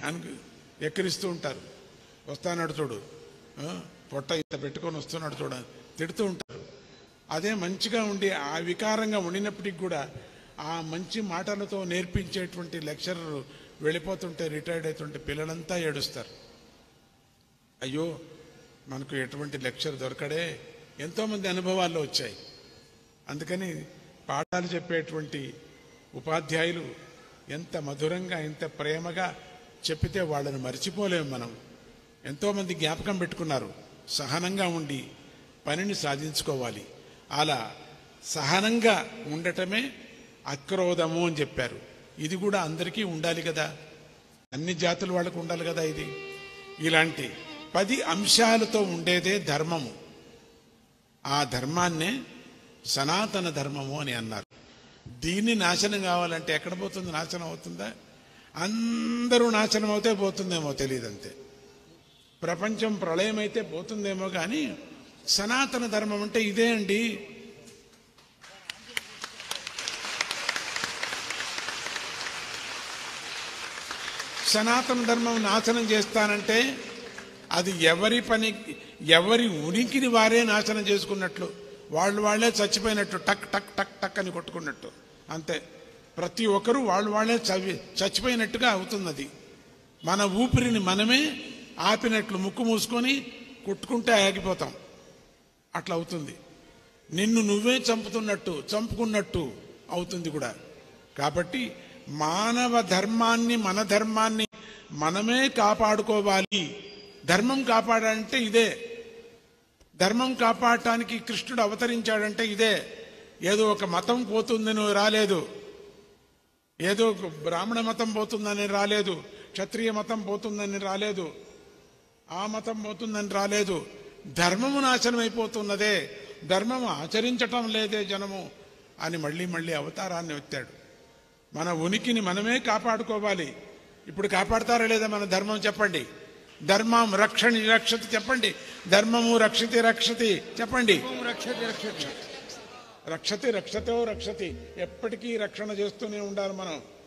అని ఎక్కిరిస్తూ ఉంటారు వస్తానాడు చూడు ఆ, పొట్ట ఇంత పెట్టుకొని వస్తున్నాడు చూడ తిడుతూ ఉంటారు అదే మంచిగా ఉండి ఆ వికారంగా ఉండినప్పటికి కూడా ఆ మంచి మాటలతో నేర్పించేటువంటి లెక్చరర్ వెళ్ళిపోతుంటే రిటైర్డ్ అవుతుంటే పిల్లలంతా ఏడుస్తారు అయ్యో మనకు ఎటువంటి లెక్చర్ దొరకడే ఎంతోమంది అనుభవాల్లో వచ్చాయి అందుకని పాఠాలు చెప్పేటువంటి ఉపాధ్యాయులు ఎంత మధురంగా ఎంత ప్రేమగా చెప్పితే వాళ్ళని మర్చిపోలేము మనం ఎంతోమంది జ్ఞాపకం పెట్టుకున్నారు సహనంగా ఉండి పనిని సాధించుకోవాలి అలా సహనంగా ఉండటమే అక్రోధము అని చెప్పారు ఇది కూడా అందరికీ ఉండాలి కదా అన్ని జాతుల వాళ్ళకు ఉండాలి కదా ఇది ఇలాంటి పది అంశాలతో ఉండేదే ధర్మము ఆ ధర్మాన్నే సనాతన ధర్మము అని అన్నారు దీన్ని నాశనం కావాలంటే ఎక్కడ పోతుంది నాశనం అవుతుందా అందరూ నాశనం అవుతే పోతుందేమో తెలియదు అంతే ప్రపంచం ప్రళయం అయితే పోతుందేమో కానీ సనాతన ధర్మం అంటే ఇదే అండి సనాతన ధర్మం నాశనం చేస్తానంటే అది ఎవరి పని ఎవరి ఉనికిని వారే నాశనం చేసుకున్నట్లు వాళ్ళు వాళ్ళే చచ్చిపోయినట్టు టక్ టక్ టక్ టక్ అని కొట్టుకున్నట్టు అంతే ప్రతి ఒక్కరూ వాళ్ళు వాళ్ళే చవి చచ్చిపోయినట్టుగా అవుతున్నది మన ఊపిరిని మనమే ఆపినట్లు ముక్కు మూసుకొని కొట్టుకుంటే ఆగిపోతాం అట్లా అవుతుంది నిన్ను నువ్వే చంపుతున్నట్టు చంపుకున్నట్టు అవుతుంది కూడా కాబట్టి మానవ ధర్మాన్ని మన ధర్మాన్ని మనమే కాపాడుకోవాలి ధర్మం కాపాడాలంటే ఇదే ధర్మం కాపాడటానికి కృష్ణుడు అవతరించాడంటే ఇదే ఏదో ఒక మతం పోతుందని రాలేదు ఏదో ఒక బ్రాహ్మణ మతం పోతుందని రాలేదు క్షత్రియ మతం పోతుందని రాలేదు ఆ మతం పోతుందని రాలేదు ధర్మము నాశనం అయిపోతున్నదే ధర్మము ఆచరించటం లేదే జనము అని మళ్ళీ మళ్ళీ అవతారాన్ని ఎత్తాడు మన ఉనికిని మనమే కాపాడుకోవాలి ఇప్పుడు కాపాడతారా లేదా మన ధర్మం చెప్పండి ధర్మం రక్షణి రక్షతి చెప్పండి ధర్మము రక్షతి రక్షతి చెప్పండి రక్షతి రక్షతి రక్షతి రక్షతో రక్షతి ఎప్పటికీ రక్షణ చేస్తూనే ఉండాలి మనం